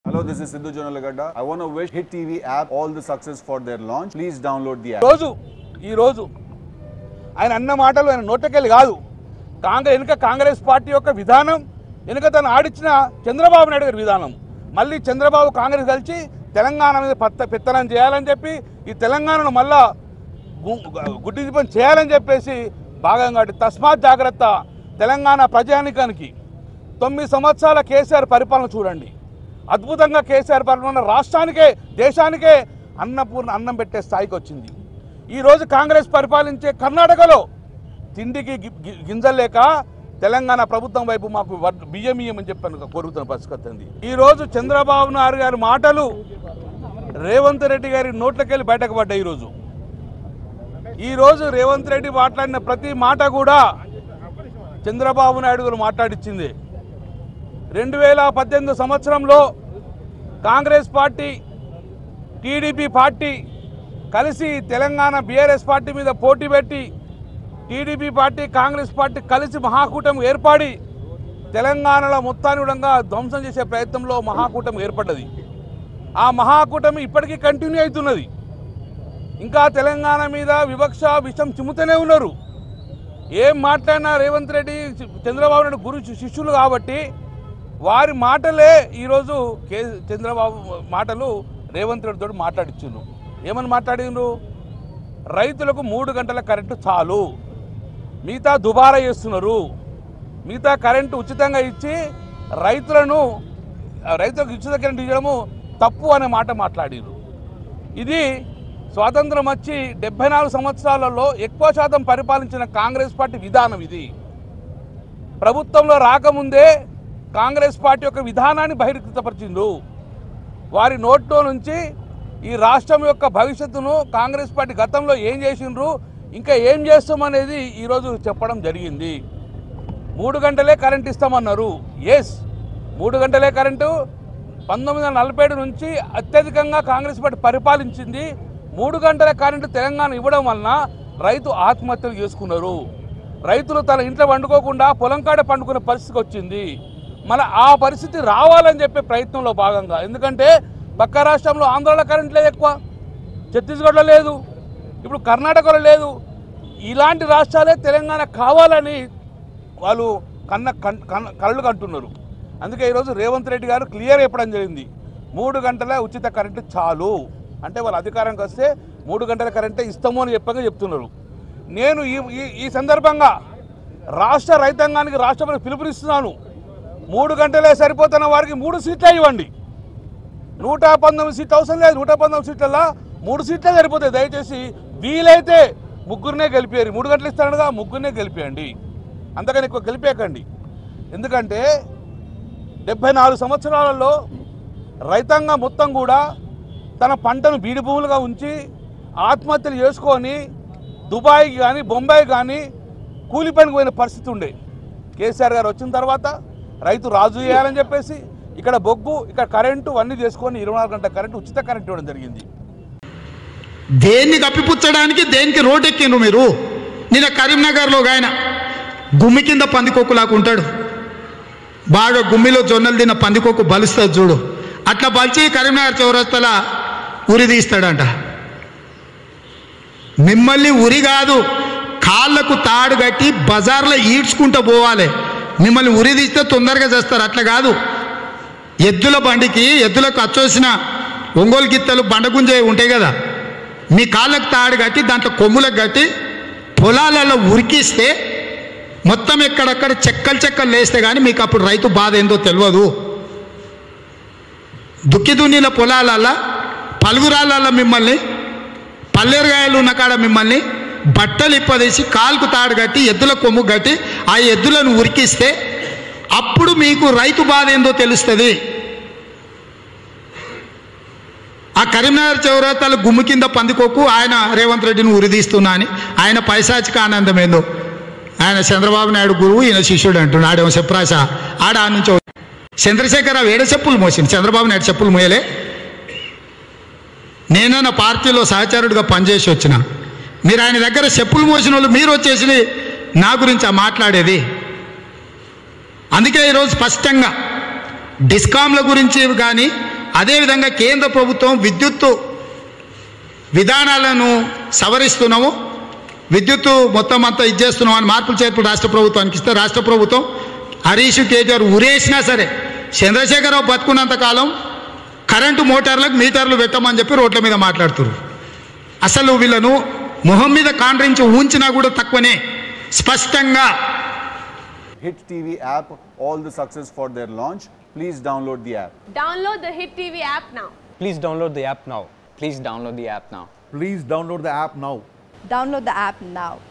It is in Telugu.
Hello, this is Sidhu Jonalagada. I want to wish Hit TV app all the success for their launch. Please download the app. రోజు ఈ రోజు ఆయన అన్న మాటలు ఆయన నోటకెళ్ళి కాదు కాంగ్రెస్ వెనుక కాంగ్రెస్ పార్టీ యొక్క విధానం వెనుక తను ఆడిచ్చిన చంద్రబాబు నాయుడు గారి విధానం మళ్ళీ చంద్రబాబు కాంగ్రెస్ కలిసి తెలంగాణ మీద పత్త పెత్తనం చేయాలని చెప్పి ఈ తెలంగాణను మళ్ళా గు- గుడ్డి దీపం చేయాలని చెప్పేసి భాగంగా కాబట్టి తస్మాత్ జాగ్రత్త తెలంగాణ ప్రజానికానికి తొమ్మిది సంవత్సరాల కేసీఆర్ పరిపాలన చూడండి అద్భుతంగా కేసీఆర్ పరిపాలన రాష్ట్రానికే దేశానికే అన్నపూర్ణ అన్నం పెట్టే స్థాయికి వచ్చింది ఈరోజు కాంగ్రెస్ పరిపాలించే కర్ణాటకలో తిండికి గి- గి- గింజలు లేక తెలంగాణ ప్రభుత్వం వైపు మాకు వడ్- బియ్యం ఇయ్యమని చెప్పాను కోరుతున్న పరిస్థితి ఉంది ఈరోజు చంద్రబాబు నాయుడు గారి మాటలు రేవంత్ రెడ్డి గారి నోట్లకెళ్ళి బయటకు పడ్డాయి ఈరోజు ఈరోజు రేవంత్ రెడ్డి మాట్లాడిన ప్రతి మాట కూడా చంద్రబాబు నాయుడు గారు మాట్లాడిచ్చింది రెండు వేల పద్దెనిమిది సంవత్సరంలో కాంగ్రెస్ పార్టీ టీడీపీ పార్టీ కలిసి తెలంగాణ బీఆర్ఎస్ పార్టీ మీద పోటీ పెట్టి టీడీపీ పార్టీ కాంగ్రెస్ పార్టీ కలిసి మహాకూటమి ఏర్పడి తెలంగాణలో మొత్తాన్ని కూడా ధ్వంసం చేసే ప్రయత్నంలో మహాకూటమి ఏర్పడ్డది ఆ మహాకూటమి ఇప్పటికీ కంటిన్యూ అవుతున్నది ఇంకా తెలంగాణ మీద వివక్ష విషం చిమ్ముతూనే ఉన్నారు ఏం మాట్లాడినా రేవంత్ రెడ్డి చంద్రబాబు నాయుడు గురు శిష్యులు కాబట్టి వారి మాటలే ఈరోజు కే చంద్రబాబు మాటలు రేవంత్ రెడ్డి తోటి మాట్లాడించిండ్రు ఏమని మాట్లాడిండ్రు రైతులకు మూడు గంటల కరెంటు చాలు మిగతా దుబారా చేస్తున్నారు మిగతా కరెంటు ఉచితంగా ఇచ్చి రైతులను రైతులకు ఉచిత కరెంటు ఇవ్వడము తప్పు అనే మాట మాట్లాడిరు ఇది స్వాతంత్రం వచ్చి డెబ్బై నాలుగు సంవత్సరాలలో ఎక్కువ శాతం పరిపాలించిన కాంగ్రెస్ పార్టీ విధానం ఇది ప్రభుత్వంలో రాకముందే కాంగ్రెస్ పార్టీ యొక్క విధానాన్ని బహిర్గతపరిచిండ్రు వారి నోట్లో నుంచి ఈ రాష్ట్రం యొక్క భవిష్యత్తును కాంగ్రెస్ పార్టీ గతంలో ఏం చేసిండ్రు ఇంకా ఏం చేస్తామనేది ఈరోజు చెప్పడం జరిగింది మూడు గంటలే కరెంట్ ఇస్తామన్నారు ఎస్ మూడు గంటలే కరెంటు పంతొమ్మిది వందల నలభై ఏడు నుంచి అత్యధికంగా కాంగ్రెస్ పార్టీ పరిపాలించింది మూడు గంటల కరెంటు తెలంగాణ ఇవ్వడం వలన రైతు ఆత్మహత్యలు చేసుకున్నారు రైతులు తన ఇంట్లో వండుకోకుండా పొలం కాడ పండుకునే పరిస్థితికి వచ్చింది మళ్ళీ ఆ పరిస్థితి రావాలని చెప్పే ప్రయత్నంలో భాగంగా ఎందుకంటే పక్క రాష్ట్రంలో ఆంధ్రాలో కరెంట్ లేదు ఎక్కువ ఛత్తీస్గఢ్లో లేదు ఇప్పుడు కర్ణాటకలో లేదు ఇలాంటి రాష్ట్రాలే తెలంగాణ కావాలని వాళ్ళు కన్న కన్- కన్న- కళ్ళు కంటున్నారు అందుకే ఈరోజు రేవంత్ రెడ్డి గారు క్లియర్ చెప్పడం జరిగింది మూడు గంటల ఉచిత కరెంటు చాలు అంటే వాళ్ళ అధికారంకి వస్తే మూడు గంటల కరెంటే ఇస్తాము అని చెప్పగా చెప్తున్నారు నేను ఈ ఈ- ఈ సందర్భంగా రాష్ట్ర రైతాంగానికి రాష్ట్రపతి పిలుపునిస్తున్నాను మూడు గంటలే సరిపోతున్న వారికి మూడు సీట్లే ఇవ్వండి నూట పంతొమ్మిది సీట్లు అవసరం లేదు నూట పంతొమ్మిది సీట్లలో మూడు సీట్లే సరిపోతాయి దయచేసి వీలైతే ముగ్గురినే గెలిపేయారు మూడు గంటలు ఇస్తానుగా ముగ్గురినే గెలిపేయండి అంతకని ఎక్కువ గెలిపేయకండి ఎందుకంటే డెబ్బై నాలుగు సంవత్సరాలలో రైతాంగం మొత్తం కూడా తన పంటను బీడి భూములుగా ఉంచి ఆత్మహత్యలు చేసుకొని దుబాయ్కి కానీ బొంబాయి కానీ కూలి పనికి పోయిన పరిస్థితి ఉండే కేసీఆర్ గారు వచ్చిన తర్వాత రైతు రాజు చేయాలని చెప్పేసి ఇక్కడ బొగ్గు ఇక్కడ కరెంటు అన్నీ చేసుకొని ఇరవై నాలుగు గంటల కరెంటు ఉచిత కరెంట్ ఇవ్వడం జరిగింది దేన్ని కప్పిపుచ్చడానికి దేనికి రోడ్ ఎక్కిండ్రు మీరు నిన్న కరీంనగర్లో ఒక ఆయన గుమ్మి కింద పందికొక్కులాగా ఉంటాడు బాగా గుమ్మిలో జొన్నలు తిన్న పందికొక్కు బలుస్తుంది చూడు అట్లా బలిచి కరీంనగర్ చౌరస్తల ఉరి తీస్తాడంట మిమ్మల్ని ఉరి కాదు కాళ్ళకు తాడు కట్టి బజార్లో ఈడ్చుకుంటూ పోవాలి మిమ్మల్ని ఉరి తీస్తే తొందరగా చేస్తారు అట్లా కాదు ఎద్దుల బండికి ఎద్దులకు అచ్చోసిన ఒంగోలు గిత్తలు బండగుంజే ఉంటాయి కదా మీ కాళ్ళకు తాడు కట్టి దాంట్లో కొమ్ములకు కట్టి పొలాలలో ఉరికిస్తే మొత్తం ఎక్కడక్కడ చెక్కలు చెక్కలు లేస్తే కానీ మీకు అప్పుడు రైతు బాధ ఏందో తెలియదు దుక్కి దున్నిన పొలాలల్లో పలుగురాళ్ళల్లో మిమ్మల్ని పల్లెరుగాయలు ఉన్న కాడ మిమ్మల్ని బట్టలు ఇప్పదీసి కాలుకు తాడు కట్టి ఎద్దుల కొమ్ము కట్టి ఆ ఎద్దులను ఉరికిస్తే అప్పుడు మీకు రైతు బాధ ఏందో తెలుస్తుంది ఆ కరీంనగర్ చౌరతాల గుమ్ము కింద పందికొక్కు ఆయన రేవంత్ రెడ్డిని ఉరిదీస్తున్నా అని ఆయన పైశాచిక ఆనందం ఏందో ఆయన చంద్రబాబు నాయుడు గురువు ఈయన శిష్యుడు అంటున్నాడు ఆడేమో చెప్పరాశ ఆడ ఆ నుంచి చంద్రశేఖరరావు ఏడ చెప్పులు మోసింది చంద్రబాబు నాయుడు చెప్పులు మోయలే నేనన్న పార్టీలో సహచరుడిగా పనిచేసి వచ్చిన మీరు ఆయన దగ్గర చెప్పులు మోసిన వాళ్ళు మీరు వచ్చేసి నా గురించి ఆ మాట్లాడేది అందుకే ఈరోజు స్పష్టంగా డిస్కామ్ల గురించి కానీ అదేవిధంగా కేంద్ర ప్రభుత్వం విద్యుత్తు విధానాలను సవరిస్తున్నాము విద్యుత్తు మొత్తం అంతా ఇచ్చేస్తున్నాం అని మార్పులు చేర్పులు రాష్ట్ర ప్రభుత్వానికి ఇస్తే రాష్ట్ర ప్రభుత్వం హరీష్ కేటీఆర్ ఉరేసినా సరే చంద్రశేఖరరావు బతుకున్నంత కాలం కరెంటు మోటార్లకు మీటర్లు పెట్టమని చెప్పి రోడ్ల మీద మాట్లాడుతున్నారు అసలు వీళ్ళను మొహం మీద కాండ్రించి ఉంచినా కూడా తక్కువనే స్పష్టంగా Hit TV app, all the success for their launch. Please download the app. Download the Hit TV app now. Please download the app now. Please download the app now. Please download the app now. Download the app now.